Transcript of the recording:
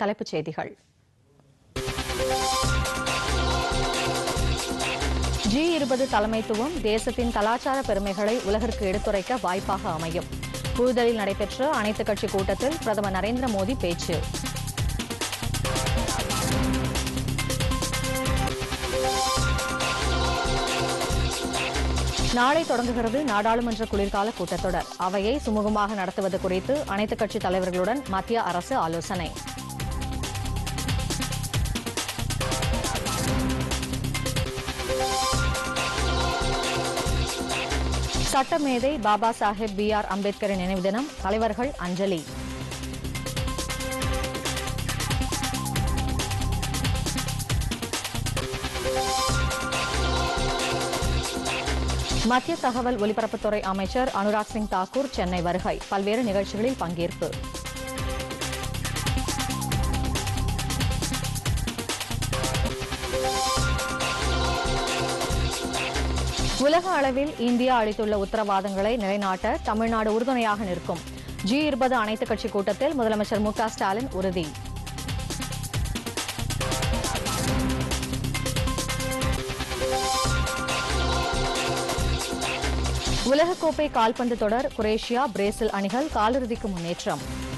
தலைப்புச் செய்திகள் ஜி இருபது தலைமைத்துவம் தேசத்தின் கலாச்சார பெருமைகளை உலகிற்கு எடுத்துரைக்க வாய்ப்பாக அமையும் புதுதில்லியில் நடைபெற்ற அனைத்துக் கட்சி கூட்டத்தில் பிரதமர் நரேந்திர மோடி பேச்சு நாளை தொடங்குகிறது நாடாளுமன்ற குளிர்கால கூட்டத்தொடர் அவையை சுமூகமாக நடத்துவது குறித்து அனைத்துக் கட்சித் தலைவர்களுடன் மத்திய அரசு ஆலோசனை சட்டமேதை பாபா சாஹேப் பி ஆர் அம்பேத்கரின் நினைவு தினம் தலைவர்கள் அஞ்சலி மத்திய தகவல் ஒலிபரப்புத்துறை அமைச்சர் அனுராக் சிங் தாக்கூர் சென்னை வருகை பல்வேறு நிகழ்ச்சிகளில் பங்கேற்பு உலக அளவில் இந்தியா அளித்துள்ள உத்தரவாதங்களை நிலைநாட்ட தமிழ்நாடு உறுதுணையாக நிற்கும் ஜி இருபது அனைத்துக் கட்சி கூட்டத்தில் முதலமைச்சர் மு க ஸ்டாலின் உறுதி உலகக்கோப்பை கால்பந்து தொடர் குரேஷியா பிரேசில் அணிகள் காலிறுதிக்கு முன்னேற்றம்